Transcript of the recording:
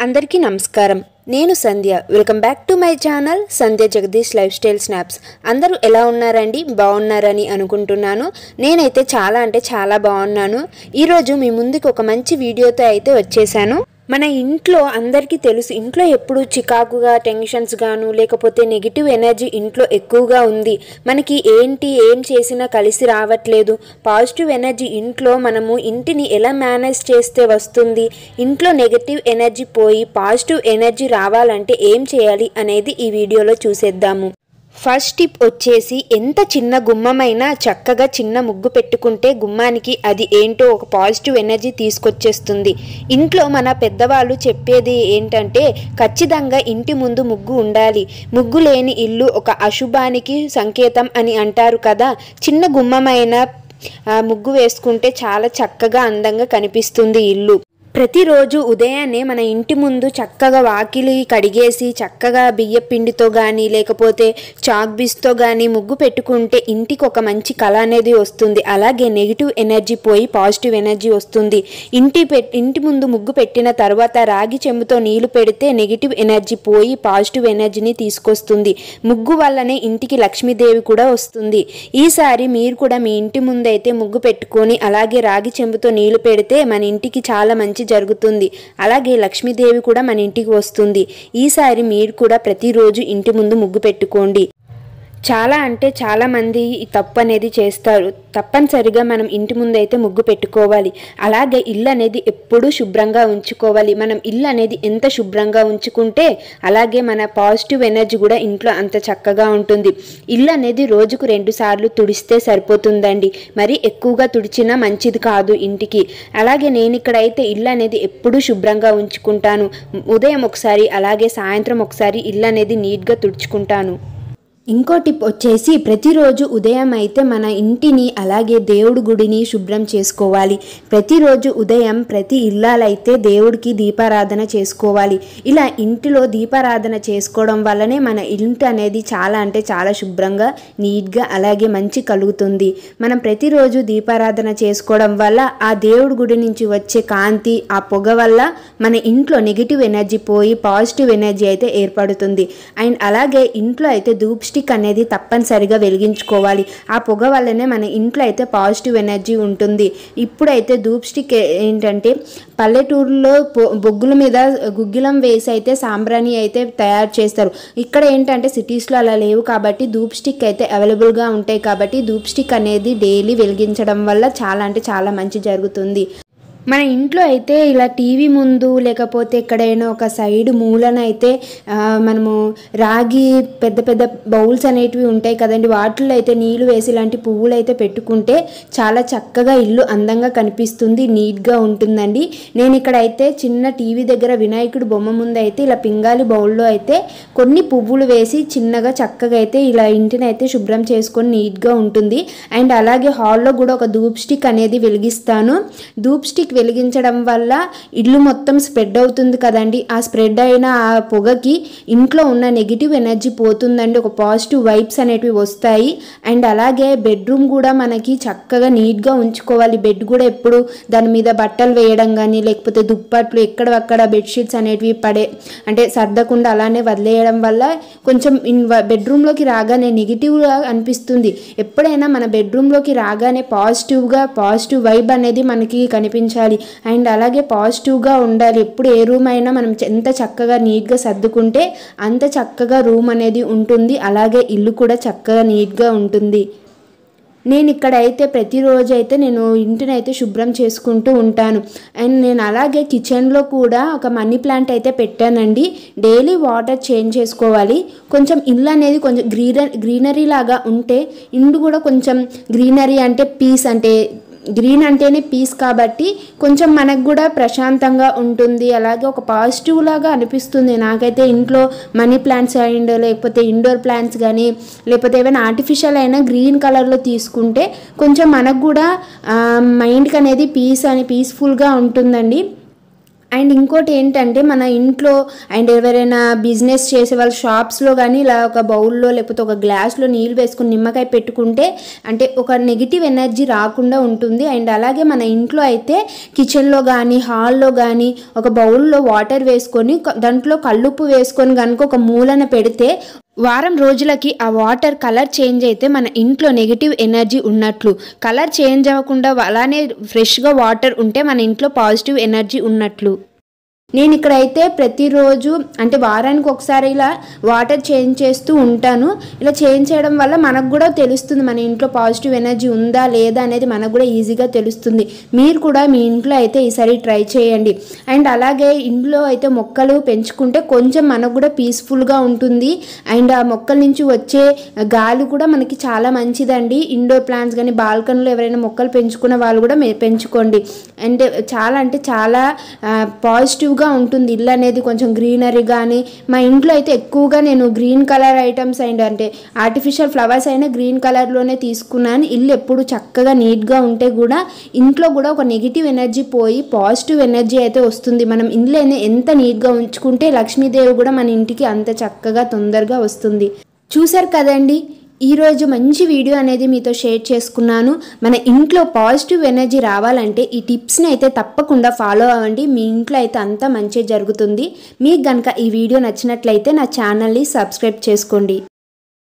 అందరికీ నమస్కారం నేను Sandhya welcome back to my channel Sandhya Jagadeesh lifestyle snaps అందరూ ఎలా ఉన్నారండి బాగున్నారని అనుకుంటున్నాను నేనైతే చాలా అంటే చాలా బాగున్నాను ఈరోజు మీ ముందుకు ఒక మంచి వీడియోతో అయితే వచ్చేసాను మన ఇంట్లో అందరికీ తెలుసు ఇంట్లో ఎప్పుడు చికాకుగా టెన్షన్స్ గాను లేకపోతే నెగిటివ్ ఎనర్జీ ఇంట్లో ఎక్కువగా ఉంది మనకి ఏంటి ఏం చేసినా కలిసి రావట్లేదు పాజిటివ్ ఎనర్జీ ఇంట్లో మనము ఇంటిని ఎలా మేనేజ్ చేస్తే వస్తుంది ఇంట్లో నెగటివ్ ఎనర్జీ పోయి పాజిటివ్ ఎనర్జీ రావాలంటే ఏం చేయాలి అనేది ఈ వీడియోలో చూసేద్దాము ఫస్ట్ టిప్ వచ్చేసి ఎంత చిన్న గుమ్మమైనా చక్కగా చిన్న ముగ్గు పెట్టుకుంటే గుమ్మానికి అది ఏంటో ఒక పాజిటివ్ ఎనర్జీ తీసుకొచ్చేస్తుంది ఇంట్లో మన పెద్దవాళ్ళు చెప్పేది ఏంటంటే ఖచ్చితంగా ఇంటి ముందు ముగ్గు ఉండాలి ముగ్గు లేని ఇల్లు ఒక అశుభానికి సంకేతం అని అంటారు కదా చిన్న గుమ్మమైన ఆ, ముగ్గు వేసుకుంటే చాలా చక్కగా అందంగా కనిపిస్తుంది ఇల్లు ప్రతిరోజు ఉదయాన్నే మన ఇంటి ముందు చక్కగా వాకిలి కడిగేసి చక్కగా బియ్య పిండితో కానీ లేకపోతే చాక్ బీస్తో కానీ ముగ్గు పెట్టుకుంటే ఇంటికి ఒక మంచి కళ అనేది వస్తుంది అలాగే నెగిటివ్ ఎనర్జీ పోయి పాజిటివ్ ఎనర్జీ వస్తుంది ఇంటి పె ఇంటి ముందు ముగ్గు పెట్టిన తర్వాత రాగి చెంబుతో నీళ్లు పెడితే నెగిటివ్ ఎనర్జీ పోయి పాజిటివ్ ఎనర్జీని తీసుకొస్తుంది ముగ్గు వల్లనే ఇంటికి లక్ష్మీదేవి కూడా వస్తుంది ఈసారి మీరు కూడా మీ ఇంటి ముందైతే ముగ్గు పెట్టుకొని అలాగే రాగి చెంబుతో నీళ్లు పెడితే మన ఇంటికి చాలా మంచి జరుగుతుంది అలాగే లక్ష్మీదేవి కూడా మన ఇంటికి వస్తుంది ఈసారి మీరు కూడా ప్రతిరోజు ఇంటి ముందు ముగ్గు పెట్టుకోండి చాలా అంటే చాలా మంది ఈ తప్పు అనేది చేస్తారు తప్పనిసరిగా మనం ఇంటి ముందు అయితే ముగ్గు పెట్టుకోవాలి అలాగే ఇల్లు అనేది ఎప్పుడూ శుభ్రంగా ఉంచుకోవాలి మనం ఇల్లు అనేది ఎంత శుభ్రంగా ఉంచుకుంటే అలాగే మన పాజిటివ్ ఎనర్జీ కూడా ఇంట్లో అంత చక్కగా ఉంటుంది ఇల్లు అనేది రోజుకు రెండు సార్లు తుడిస్తే సరిపోతుందండి మరి ఎక్కువగా తుడిచినా మంచిది కాదు ఇంటికి అలాగే నేను ఇక్కడైతే ఇల్లు అనేది ఎప్పుడూ శుభ్రంగా ఉంచుకుంటాను ఉదయం ఒకసారి అలాగే సాయంత్రం ఒకసారి ఇల్లు అనేది నీట్గా తుడుచుకుంటాను ఇంకో టిప్ వచ్చేసి ప్రతిరోజు ఉదయం అయితే మన ఇంటిని అలాగే దేవుడి గుడిని శుభ్రం చేసుకోవాలి ప్రతిరోజు ఉదయం ప్రతి ఇల్లాలైతే దేవుడికి దీపారాధన చేసుకోవాలి ఇలా ఇంటిలో దీపారాధన చేసుకోవడం వల్లనే మన ఇంటి అనేది చాలా అంటే చాలా శుభ్రంగా నీట్గా అలాగే మంచి కలుగుతుంది మనం ప్రతిరోజు దీపారాధన చేసుకోవడం వల్ల ఆ దేవుడి గుడి నుంచి వచ్చే కాంతి ఆ పొగ వల్ల మన ఇంట్లో నెగిటివ్ ఎనర్జీ పోయి పాజిటివ్ ఎనర్జీ అయితే ఏర్పడుతుంది అండ్ అలాగే ఇంట్లో అయితే ధూప్ స్టిక్ అనేది తప్పనిసరిగా వెలిగించుకోవాలి ఆ పొగ వల్లనే మన ఇంట్లో అయితే పాజిటివ్ ఎనర్జీ ఉంటుంది ఇప్పుడైతే ధూప్ స్టిక్ ఏ- ఏంటంటే పల్లెటూరులో పొ- బొగ్గుల మీద గుగ్గిలం వేసి అయితే సాంబ్రాణి అయితే తయారు చేస్తారు ఇక్కడ ఏంటంటే సిటీస్లో అలా లేవు కాబట్టి ధూప్ స్టిక్ అయితే అవైలబుల్గా ఉంటాయి కాబట్టి ధూప్ స్టిక్ అనేది డైలీ వెలిగించడం వల్ల చాలా అంటే చాలా మంచి జరుగుతుంది మన ఇంట్లో అయితే ఇలా టీవీ ముందు లేకపోతే ఎక్కడైనా ఒక సైడ్ మూలన అయితే ఆ, మనము రాగి పెద్ద పెద్ద బౌల్స్ అనేటివి ఉంటాయి కదండి వాటిల్లో అయితే నీళ్లు వేసి ఇలాంటి పువ్వులు అయితే పెట్టుకుంటే చాలా చక్కగా ఇల్లు అందంగా కనిపిస్తుంది నీట్గా ఉంటుందండి నేను ఇక్కడ అయితే చిన్న టీవీ దగ్గర వినాయకుడి బొమ్మ ముందు అయితే ఇలా పింగాలి బౌల్లో అయితే కొన్ని పువ్వులు వేసి చిన్నగా చక్కగా అయితే ఇలా ఇంటిని అయితే శుభ్రం చేసుకొని నీట్గా ఉంటుంది అండ్ అలాగే హాల్లో కూడా ఒక ధూప్ స్టిక్ అనేది వెలిగిస్తాను ధూప్ స్టిక్ వెలిగించడం వల్ల ఇల్లు మొత్తం స్ప్రెడ్ అవుతుంది కదండి ఆ స్ప్రెడ్ అయిన ఆ పొగకి ఇంట్లో ఉన్న నెగిటివ్ ఎనర్జీ పోతుందండి ఒక పాజిటివ్ వైబ్స్ అనేటివి వస్తాయి అండ్ అలాగే బెడ్రూమ్ కూడా మనకి చక్కగా నీట్గా ఉంచుకోవాలి బెడ్ కూడా ఎప్పుడు దాని మీద బట్టలు వేయడం కానీ లేకపోతే దుప్పట్లు ఎక్కడక్కడ బెడ్షీట్స్ అనేటివి పడే అంటే సర్దకుండా అలానే వదిలేయడం వల్ల కొంచెం ఇన్ బెడ్రూమ్లోకి రాగానే నెగిటివ్గా అనిపిస్తుంది ఎప్పుడైనా మన బెడ్రూమ్లోకి రాగానే పాజిటివ్గా పాజిటివ్ వైబ్ అనేది మనకి కనిపించాలి అండ్ అలాగే పాజిటివ్గా ఉండాలి ఎప్పుడు ఏ రూమ్ అయినా మనం ఎంత చక్కగా నీట్గా సర్దుకుంటే అంత చక్కగా రూమ్ అనేది ఉంటుంది అలాగే ఇల్లు కూడా చక్కగా నీట్గా ఉంటుంది నేను ఇక్కడ అయితే ప్రతిరోజు అయితే నేను ఇంటిని అయితే శుభ్రం చేసుకుంటూ ఉంటాను అండ్ నేను అలాగే కిచెన్లో కూడా ఒక మనీ ప్లాంట్ అయితే పెట్టానండి డైలీ వాటర్ చేంజ్ చేసుకోవాలి కొంచెం ఇల్లు అనేది కొంచెం గ్రీనరీ గ్రీనరీ లాగా ఉంటే ఇండు కూడా కొంచెం గ్రీనరీ అంటే పీస్ అంటే గ్రీన్ అంటేనే పీస్ కాబట్టి కొంచెం మనకు కూడా ప్రశాంతంగా ఉంటుంది అలాగే ఒక పాజిటివ్ లాగా అనిపిస్తుంది నాకైతే ఇంట్లో మనీ ప్లాంట్స్ అండ్ లేకపోతే ఇండోర్ ప్లాంట్స్ కానీ లేకపోతే ఏమైనా ఆర్టిఫిషియల్ అయినా గ్రీన్ కలర్లో తీసుకుంటే కొంచెం మనకు కూడా మైండ్కి అనేది పీస్ అని పీస్ఫుల్గా ఉంటుందండి అండ్ ఇంకోటి ఏంటంటే మన ఇంట్లో అండ్ ఎవరైనా బిజినెస్ చేసే వాళ్ళ షాప్స్లో కానీ ఇలా ఒక బౌల్లో లేకపోతే ఒక గ్లాస్లో నీళ్ళు వేసుకుని నిమ్మకాయ పెట్టుకుంటే అంటే ఒక నెగిటివ్ ఎనర్జీ రాకుండా ఉంటుంది అండ్ అలాగే మన ఇంట్లో అయితే కిచెన్లో కానీ హాల్లో కానీ ఒక బౌల్లో వాటర్ వేసుకొని క- దాంట్లో కల్లుప్పు వేసుకొని కనుక ఒక మూలన పెడితే వారం రోజులకి ఆ వాటర్ కలర్ చేంజ్ అయితే మన ఇంట్లో నెగిటివ్ ఎనర్జీ ఉన్నట్లు కలర్ చేంజ్ అవ్వకుండా అలానే ఫ్రెష్గా వాటర్ ఉంటే మన ఇంట్లో పాజిటివ్ ఎనర్జీ ఉన్నట్లు నేను ఇక్కడైతే ప్రతిరోజు అంటే వారానికి ఒకసారి ఇలా వాటర్ చేంజ్ చేస్తూ ఉంటాను ఇలా చేంజ్ చేయడం వల్ల మనకు కూడా తెలుస్తుంది మన ఇంట్లో పాజిటివ్ ఎనర్జీ ఉందా లేదా అనేది మనకు కూడా ఈజీగా తెలుస్తుంది మీరు కూడా మీ ఇంట్లో అయితే ఈసారి ట్రై చేయండి అండ్ అలాగే ఇంట్లో అయితే మొక్కలు పెంచుకుంటే కొంచెం మనకు కూడా పీస్ఫుల్గా ఉంటుంది అండ్ ఆ మొక్కల నుంచి వచ్చే గాలి కూడా మనకి చాలా మంచిదండి ఇండోర్ ప్లాంట్స్ కానీ బాల్కనీలో ఎవరైనా మొక్కలు పెంచుకున్న వాళ్ళు కూడా మే- పెంచుకోండి అండ్ చాలా అంటే చాలా పాజిటివ్గా ఉంటుంది ఇల్లు అనేది కొంచెం గ్రీనరీ కానీ మా ఇంట్లో అయితే ఎక్కువగా నేను గ్రీన్ కలర్ ఐటమ్స్ అండ్ అంటే ఆర్టిఫిషియల్ ఫ్లవర్స్ అయినా గ్రీన్ కలర్లోనే తీసుకున్నాను ఇల్లు ఎప్పుడు చక్కగా నీట్గా ఉంటే కూడా ఇంట్లో కూడా ఒక నెగిటివ్ ఎనర్జీ పోయి పాజిటివ్ ఎనర్జీ అయితే వస్తుంది మనం ఇల్లు ఎంత నీట్గా ఉంచుకుంటే లక్ష్మీదేవి కూడా మన ఇంటికి అంత చక్కగా తొందరగా వస్తుంది చూసారు కదండి ఈరోజు మంచి వీడియో అనేది మీతో షేర్ చేసుకున్నాను మన ఇంట్లో పాజిటివ్ ఎనర్జీ రావాలంటే ఈ టిప్స్ని అయితే తప్పకుండా ఫాలో అవ్వండి మీ ఇంట్లో అయితే అంతా మంచి జరుగుతుంది మీకు కనుక ఈ వీడియో నచ్చినట్లయితే నా ఛానల్ని సబ్స్క్రైబ్ చేసుకోండి